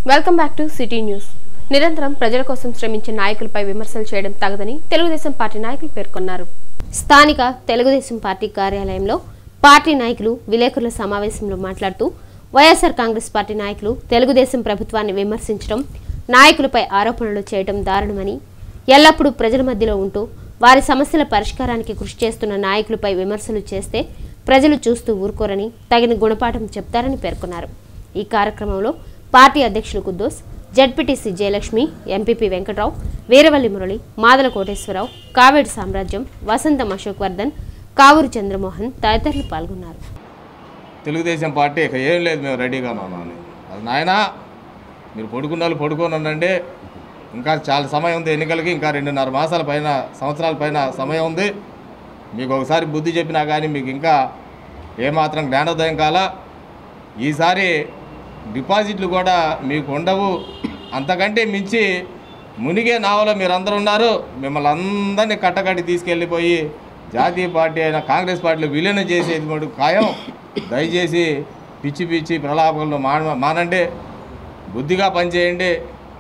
welcome back to city news నిరంతరం ప్రజల కోసం శ్రమించే నాయకులపై విమర్శలు చేయడం తగదని తెలుగుదేశం పార్టీ నాయకులు పేర్కొన్నారు స్థానిక తెలుగుదేశం పార్టీ కార్యాలయంలో పార్టీ నాయకులు విలేకరుల సమావేశంలో మాట్లాడుతూ వైఎస్ఆర్ కాంగ్రెస్ పార్టీ నాయకులు తెలుగుదేశం ప్రభుత్వాన్ని విమర్శించడం నాయకులపై ఆరోపణలు చేయడం దారుణమని ఎల్లప్పుడూ ప్రజల మధ్యలో ఉంటూ వారి సమస్యల పరిష్కారానికి కృషి చేస్తున్న నాయకులపై విమర్శలు చేస్తే ప్రజలు చూస్తూ ఊరుకోరని తగిన గుణపాఠం చెప్తారని పేర్కొన్నారు ఈ కార్యక్రమంలో పార్టీ అధ్యక్షులు కుద్దోస్ జడ్పీటీసీ జయలక్ష్మి ఎంపీపీ వెంకట్రావు వీరవల్లి మురళి మాదల కోటేశ్వరరావు కావేడి సామ్రాజ్యం వసంతం అశోక్ వర్ధన్ కావూరు చంద్రమోహన్ తదితరులు పాల్గొన్నారు తెలుగుదేశం పార్టీ ఇక ఏం లేదు మేము రెడీగా ఉన్నామని అది నాయనా మీరు పడుకున్న వాళ్ళు పడుకోనండి ఇంకా చాలా సమయం ఉంది ఎన్నికలకి ఇంకా రెండున్నర మాసాల పైన సంవత్సరాల పైన సమయం ఉంది మీకు ఒకసారి బుద్ధి చెప్పినా కానీ మీకు ఇంకా ఏమాత్రం జ్ఞానోదయం కాల ఈసారి డిపాజిట్లు కూడా మీకు ఉండవు అంతకంటే మించి మునిగే నావలో మీరందరూ ఉన్నారు మిమ్మల్ని అందరినీ కట్టకట్టి తీసుకెళ్ళిపోయి జాతీయ పార్టీ అయిన కాంగ్రెస్ పార్టీలో విలీనం చేసేది మటుకు ఖాయం దయచేసి పిచ్చి పిచ్చి ప్రలాపంలో మాన మానండి బుద్ధిగా పనిచేయండి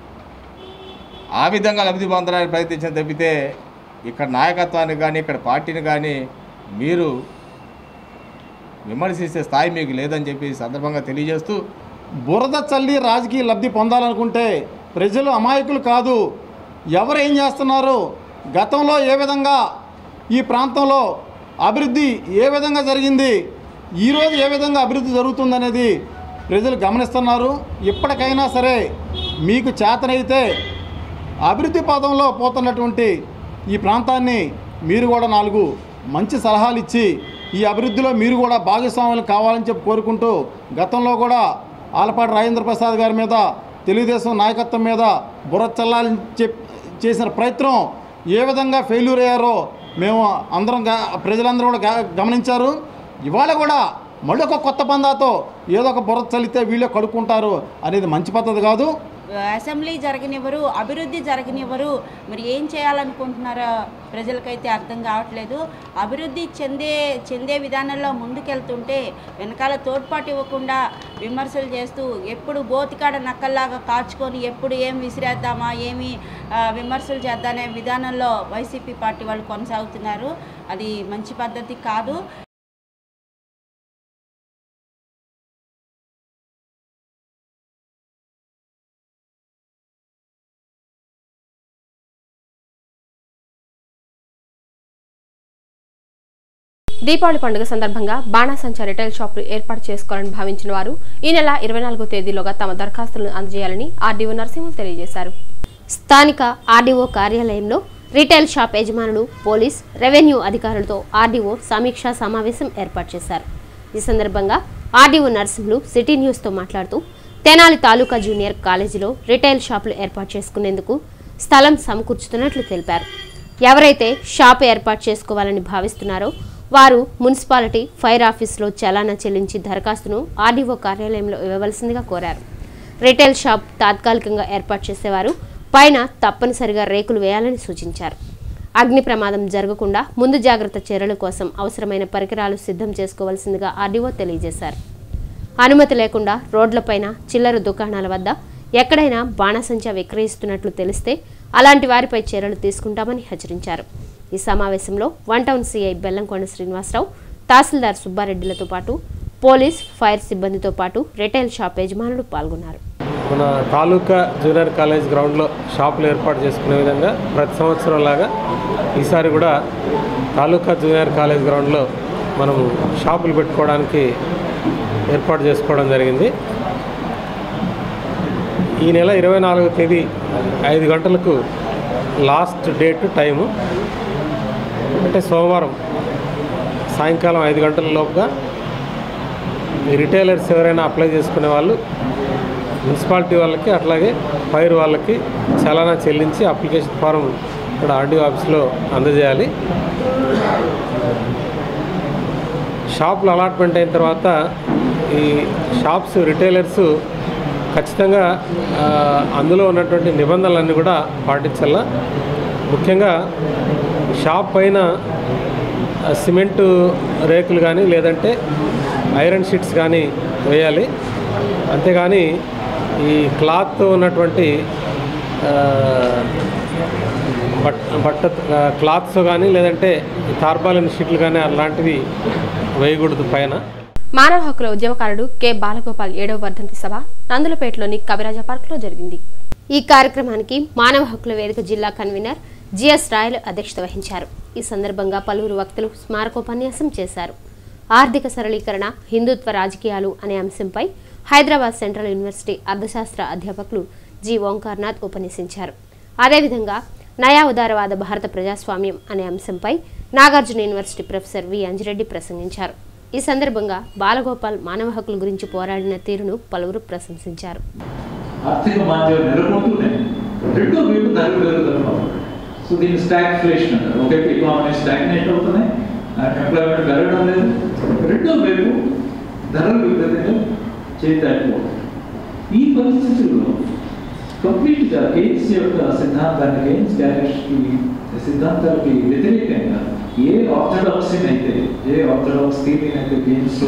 ఆ విధంగా లబ్ధి పొందడానికి ప్రయత్నించిన తప్పితే ఇక్కడ నాయకత్వానికి కానీ ఇక్కడ పార్టీని కానీ మీరు విమర్శించే స్థాయి మీకు లేదని చెప్పి ఈ సందర్భంగా తెలియజేస్తూ బురద చల్లి రాజకీయ లబ్ధి పొందాలనుకుంటే ప్రజలు అమాయకులు కాదు ఎవరు ఏం చేస్తున్నారు గతంలో ఏ విధంగా ఈ ప్రాంతంలో అభివృద్ధి ఏ విధంగా జరిగింది ఈరోజు ఏ విధంగా అభివృద్ధి జరుగుతుందనేది ప్రజలు గమనిస్తున్నారు ఇప్పటికైనా సరే మీకు చేతనైతే అభివృద్ధి పదంలో పోతున్నటువంటి ఈ ప్రాంతాన్ని మీరు కూడా నాలుగు మంచి సలహాలు ఇచ్చి ఈ అభివృద్ధిలో మీరు కూడా భాగస్వాములు కావాలని చెప్పి కోరుకుంటూ గతంలో కూడా ఆలపాటి రాజేంద్ర ప్రసాద్ గారి మీద తెలుగుదేశం నాయకత్వం మీద బుర్ర చల్లాలని చెప్ చేసిన ప్రయత్నం ఏ విధంగా ఫెయిల్యూర్ అయ్యారో మేము అందరం గా- ప్రజలందరూ కూడా గా- గమనించారు ఇవాళ కూడా మళ్ళీ ఒక కొత్త పందాతో ఏదో ఒక బుర్ర చల్లితే వీళ్ళే కడుక్కుంటారు అనేది మంచి పద్ధతి కాదు అసెంబ్లీ జరగనివ్వరు అభివృద్ధి జరగనివ్వరు మరి ఏం చేయాలనుకుంటున్నారో ప్రజలకైతే అర్థం కావట్లేదు అభివృద్ధి చెందే చెందే విధానంలో ముందుకెళ్తుంటే వెనకాల తోడ్పాటు ఇవ్వకుండా విమర్శలు చేస్తూ ఎప్పుడు గోతికాడ నక్కల్లాగా కాచుకొని ఎప్పుడు ఏం విసిరేద్దామా ఏమి ఆ, విమర్శలు చేద్దామనే విధానంలో వైసీపీ పార్టీ వాళ్ళు కొనసాగుతున్నారు అది మంచి పద్ధతి కాదు దీపావళి పండుగ సందర్భంగా బాణాసంచా రిటైల్ షాపులు ఏర్పాటు చేసుకోవాలని భావించిన వారు ఈ నెల ఇరవై నాలుగో తేదీలోగా తమ దరఖాస్తులను అందజేయాలని ఆర్డీఓ నరసింహులు తెలియజేశారు స్థానిక ఆర్డీఓ కార్యాలయంలో రిటైల్ షాప్ యజమానులు పోలీస్ రెవెన్యూ అధికారులతో ఆర్డీఓ సమీక్షా సమావేశం ఏర్పాటు చేశారు ఈ సందర్భంగా ఆర్డీఓ నరసింహులు సిటీ న్యూస్తో మాట్లాడుతూ తెనాలి తాలూకా జూనియర్ కాలేజీలో రిటైల్ షాపులు ఏర్పాటు చేసుకునేందుకు స్థలం సమకూర్చుతున్నట్లు తెలిపారు ఎవరైతే షాప్ ఏర్పాటు చేసుకోవాలని భావిస్తున్నారో వారు మున్సిపాలిటీ ఫైర్ ఆఫీసులో చలానా చెల్లించి దరఖాస్తును ఆర్డీఓ కార్యాలయంలో ఇవ్వవలసిందిగా కోరారు రిటైల్ షాప్ తాత్కాలికంగా ఏర్పాటు చేసేవారు పైన తప్పనిసరిగా రేకులు వేయాలని సూచించారు అగ్ని ప్రమాదం జరగకుండా ముందు జాగ్రత్త చర్యల కోసం అవసరమైన పరికరాలు సిద్ధం చేసుకోవాల్సిందిగా ఆర్డీఓ తెలియజేశారు అనుమతి లేకుండా రోడ్లపైన చిల్లర దుకాణాల వద్ద ఎక్కడైనా బాణసంచా విక్రయిస్తున్నట్లు తెలిస్తే అలాంటి వారిపై చర్యలు తీసుకుంటామని హెచ్చరించారు ఈ సమావేశంలో one town CI Bellamkonda Srinivasarao tahsildar సుబ్బారెడ్డిలతో పాటు పోలీస్ ఫైర్ సిబ్బందితో పాటు రిటైల్ షాప్ యజమానులు పాల్గొన్నారు మన తాలూకా జూనియర్ కాలేజ్ గ్రౌండ్లో షాపులు ఏర్పాటు చేసుకునే విధంగా ప్రతి సంవత్సరం లాగా ఈసారి కూడా తాలూకా జూనియర్ కాలేజ్ గ్రౌండ్లో మనము షాపులు పెట్టుకోవడానికి ఏర్పాటు చేసుకోవడం జరిగింది ఈ నెల ఇరవై నాలుగో తేదీ ఐదు గంటలకు లాస్ట్ డేట్ టైము అంటే సోమవారం సాయంకాలం ఐదు గంటల లోపుగా ఈ రిటైలర్స్ ఎవరైనా అప్లై చేసుకునే వాళ్ళు మున్సిపాలిటీ వాళ్ళకి అట్లాగే ఫైర్ వాళ్ళకి చలానా చెల్లించి అప్లికేషన్ ఫారం ఇక్కడ ఆర్డీఓ ఆఫీస్లో అందజేయాలి షాపులు అలాట్మెంట్ అయిన తర్వాత ఈ షాప్స్ రిటైలర్స్ ఖచ్చితంగా ఆ, అందులో ఉన్నటువంటి నిబంధనలన్నీ కూడా పాటించాలా ముఖ్యంగా షాప్ పైన ఆ, సిమెంటు రేకులు కానీ లేదంటే ఐరన్ షీట్స్ కానీ వేయాలి అంతేగాని ఈ క్లాత్ ఉన్నటువంటి ఆ, బట్ బట్ట క్లాత్స్ కానీ లేదంటే తార్పాలిన్ షీట్లు కానీ అలాంటివి వేయకూడదు పైన మానవ హక్కుల ఉద్యమకారుడు కె బాలగోపాల్ ఏడవ వర్ధంతి సభ నందులపేటలోని కవిరాజ పార్క్ లో జరిగింది ఈ కార్యక్రమానికి మానవ హక్కుల వేదిక జిల్లా కన్వీనర్ జిఎస్ రాయలు అధ్యక్షత వహించారు ఈ సందర్భంగా పలువురు వక్తలు స్మారకోపన్యాసం చేశారు ఆర్థిక సరళీకరణ హిందుత్వ రాజకీయాలు అనే అంశంపై హైదరాబాద్ సెంట్రల్ యూనివర్సిటీ అర్థశాస్త్ర అధ్యాపకులు జి ఓంకార్నాథ్ ఉపన్యసించారు అదేవిధంగా నయా ఉదారవాద భారత ప్రజాస్వామ్యం అనే అంశంపై Nagarjuna university professor V Anjireddy ప్రసంగించారు ఈ సందర్భంగా బాలగోపాల్ మానవ హక్కుల గురించి పోరాడిన తీరును పలువురు ప్రశంసించారు ఆర్థిక మాంద్యం నెలకొంటూనే రెండో వైపు ధరలు పెరుగుదల సో దీన్ని స్టాగ్ఫ్లేషన్ అంటారు ఒకవైపు ఎకానమీ స్టాగ్నేట్ అవుతున్నాయి ఎంప్లాయ్మెంట్ పెరగడం లేదు రెండో వైపు ధరలు విపరీతంగా చేతాడిపోతుంది ఈ పరిస్థితుల్లో కంప్లీట్గా కేన్స్ యొక్క సిద్ధాంతాన్ని కేన్స్ డైరెక్ట్కి సిద్ధాంతాలకి వ్యతిరేకంగా ఏ ఆర్థడాక్సీని అయితే ఏ ఆర్థడాక్స్ థీరీని అయితే కేన్స్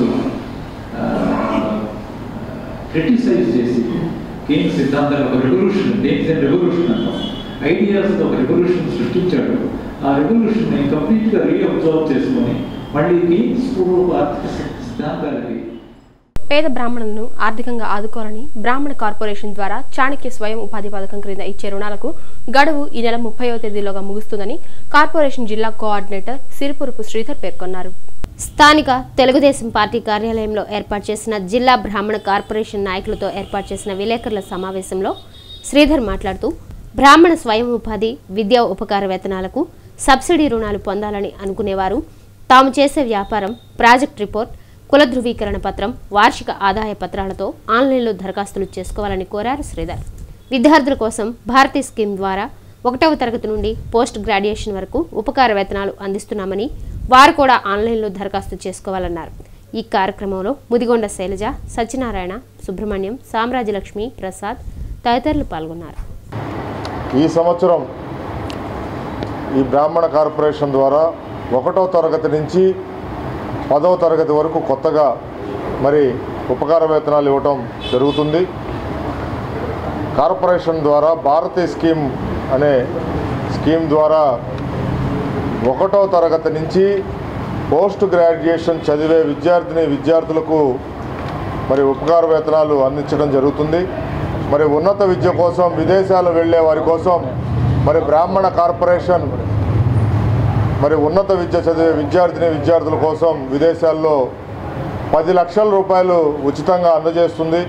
క్రిటిసైజ్ చేసి కేన్స్ సిద్ధాంతాలు ఒక రెవల్యూషన్ కేన్స్ అండ్ రెవల్యూషన్ అంటాం ఐడియాస్ ఒక రెవల్యూషన్ సృష్టించాడు ఆ రెవల్యూషన్ని కంప్లీట్గా రీఅబ్జర్వ్ చేసుకొని మళ్ళీ కేన్స్ పూర్వ ఆర్థిక సిద్ధాంతాలకి పేద బ్రాహ్మణులను ఆర్థికంగా ఆదుకోవాలని బ్రాహ్మణ కార్పొరేషన్ ద్వారా చాణక్య స్వయం ఉపాధి పథకం క్రింద ఇచ్చే రుణాలకు గడువు ఈ నెల ముప్పైవ తేదీలోగా ముగుస్తుందని కార్పొరేషన్ జిల్లా కోఆర్డినేటర్ సిరిపురుపు శ్రీధర్ పేర్కొన్నారు స్థానిక తెలుగుదేశం పార్టీ కార్యాలయంలో ఏర్పాటు చేసిన జిల్లా బ్రాహ్మణ కార్పొరేషన్ నాయకులతో ఏర్పాటు చేసిన విలేకరుల సమావేశంలో శ్రీధర్ మాట్లాడుతూ బ్రాహ్మణ స్వయం ఉపాధి విద్యా ఉపకార వేతనాలకు సబ్సిడీ రుణాలు పొందాలని అనుకునేవారు తాము చేసే వ్యాపారం ప్రాజెక్ట్ రిపోర్ట్ కుల ధృవీకరణ పత్రం వార్షిక ఆదాయ పత్రాలతో ఆన్లైన్లో దరఖాస్తులు చేసుకోవాలని కోరారు శ్రీధర్ విద్యార్థుల కోసం భారతీ స్కీమ్ ద్వారా ఒకటవ తరగతి నుండి పోస్ట్ గ్రాడ్యుయేషన్ వరకు ఉపకార వేతనాలు అందిస్తున్నామని వారు కూడా ఆన్లైన్లో దరఖాస్తు చేసుకోవాలన్నారు ఈ కార్యక్రమంలో ముదిగొండ శైలజ సత్యనారాయణ సుబ్రహ్మణ్యం సామ్రాజ్యలక్ష్మి ప్రసాద్ తదితరులు పాల్గొన్నారు ఈ సంవత్సరం ఈ బ్రాహ్మణ కార్పొరేషన్ ద్వారా ఒకటో తరగతి నుంచి పదవ తరగతి వరకు కొత్తగా మరి ఉపకార వేతనాలు ఇవ్వటం జరుగుతుంది కార్పొరేషన్ ద్వారా భారతీ స్కీమ్ అనే స్కీమ్ ద్వారా ఒకటో తరగతి నుంచి పోస్ట్ గ్రాడ్యుయేషన్ చదివే విద్యార్థిని విద్యార్థులకు మరి ఉపకార వేతనాలు అందించడం జరుగుతుంది మరి ఉన్నత విద్య కోసం విదేశాలు వెళ్ళే వారి కోసం మరి బ్రాహ్మణ కార్పొరేషన్ మరి ఉన్నత విద్య చదివే విద్యార్థిని విద్యార్థుల కోసం విదేశాల్లో పది లక్షల రూపాయలు ఉచితంగా అందజేస్తుంది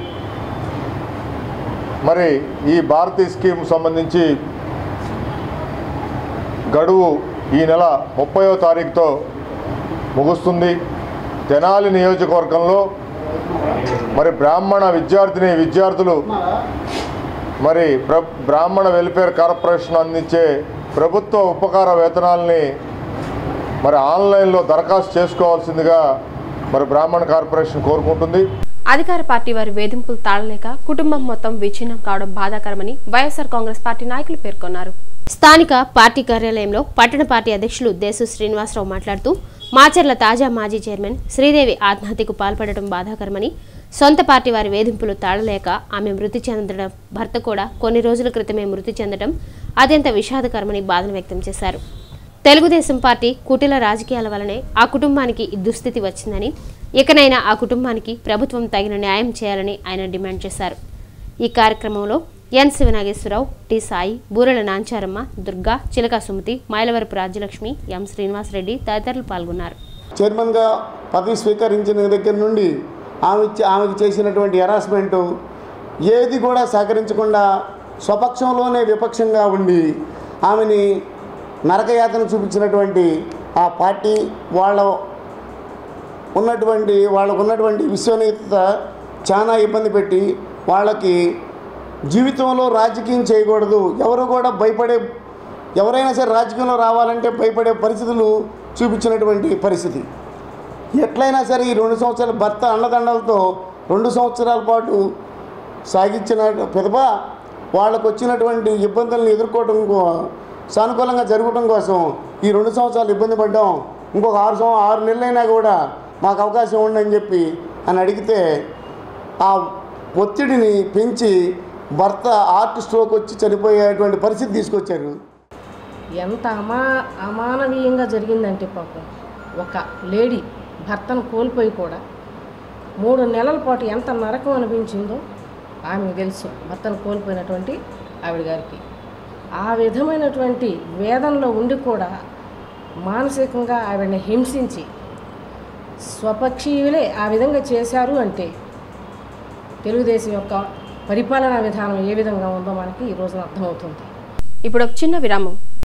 మరి ఈ భారతీ స్కీమ్ సంబంధించి గడువు ఈ నెల ముప్పయో తారీఖుతో ముగుస్తుంది తెనాలి నియోజకవర్గంలో మరి బ్రాహ్మణ విద్యార్థిని విద్యార్థులు మరి ప్ర బ్రాహ్మణ వెల్ఫేర్ కార్పొరేషన్ అందించే ప్రభుత్వ ఉపకార వేతనాల్ని మరి ఆన్లైన్లో దరఖాస్తు చేసుకోవాల్సిందిగా మరి బ్రాహ్మణ కార్పొరేషన్ కోరుకుంటుంది అధికార పార్టీ వారి వేధింపులు తాళలేక కుటుంబం మొత్తం విచ్ఛిన్నం కావడం బాధాకరమని వైఎస్ఆర్ కాంగ్రెస్ పార్టీ నాయకులు పేర్కొన్నారు స్థానిక పార్టీ కార్యాలయంలో పట్టణ పార్టీ అధ్యక్షులు దేశు శ్రీనివాసరావు మాట్లాడుతూ మాచర్ల తాజా మాజీ చైర్మన్ శ్రీదేవి ఆత్మహత్యకు పాల్పడటం బాధాకరమని సొంత పార్టీ వారి వేధింపులు తాళలేక ఆమె మృతి చెందడం భర్త కూడా కొన్ని రోజుల క్రితమే మృతి చెందడం అత్యంత విషాదకరమని బాధను వ్యక్తం చేశారు తెలుగుదేశం పార్టీ కుటిల రాజకీయాల వలనే ఆ కుటుంబానికి ఈ దుస్థితి వచ్చిందని ఇకనైనా ఆ కుటుంబానికి ప్రభుత్వం తగిన న్యాయం చేయాలని ఆయన డిమాండ్ చేశారు ఈ కార్యక్రమంలో ఎన్ శివనాగేశ్వరరావు టి సాయి బూరెల నాంచారమ్మ దుర్గా చిలక సుమతి మైలవరపు రాజ్యలక్ష్మి ఎం శ్రీనివాసరెడ్డి తదితరులు పాల్గొన్నారు చైర్మన్గా పదవి స్వీకరించిన దగ్గర నుండి ఆమె చే- ఆమెకు చేసినటువంటి హెరాస్మెంటు ఏది కూడా సహకరించకుండా స్వపక్షంలోనే విపక్షంగా ఉండి ఆమెని నరకయాతన చూపించినటువంటి ఆ పార్టీ వాళ్ళ ఉన్నటువంటి వాళ్ళకు ఉన్నటువంటి విశ్వనీయత చాలా ఇబ్బంది పెట్టి వాళ్ళకి జీవితంలో రాజకీయం చేయకూడదు ఎవరు కూడా భయపడే ఎవరైనా సరే రాజకీయంలో రావాలంటే భయపడే పరిస్థితులు చూపించినటువంటి పరిస్థితి ఎట్లయినా సరే ఈ రెండు సంవత్సరాల భర్త అండదండలతో రెండు సంవత్సరాల పాటు సాగించిన పిదప వాళ్ళకు వచ్చినటువంటి ఇబ్బందులను ఎదుర్కోవడం కో- సానుకూలంగా జరగడం కోసం ఈ రెండు సంవత్సరాలు ఇబ్బంది పడ్డాం ఇంకొక ఆరు సంవ ఆరు నెలలైనా కూడా మాకు అవకాశం ఉండని చెప్పి అని అడిగితే ఆ ఒత్తిడిని పెంచి భర్త హార్ట్ స్ట్రోక్ వచ్చి చనిపోయేటువంటి పరిస్థితి తీసుకొచ్చారు ఎంత అమా అమానవీయంగా జరిగిందంటే పాపం ఒక లేడీ భర్తను కోల్పోయి కూడా మూడు నెలల పాటు ఎంత నరకం అనిపించిందో ఆమెకు తెలుసు భర్తను కోల్పోయినటువంటి ఆవిడ గారికి ఆ విధమైనటువంటి వేదనలో ఉండి కూడా మానసికంగా ఆవిడని హింసించి స్వపక్షీయులే ఆ విధంగా చేశారు అంటే తెలుగుదేశం యొక్క పరిపాలనా విధానం ఏ విధంగా ఉందో మనకి ఈ రోజున అర్థమవుతుంది ఇప్పుడు ఒక చిన్న విరామం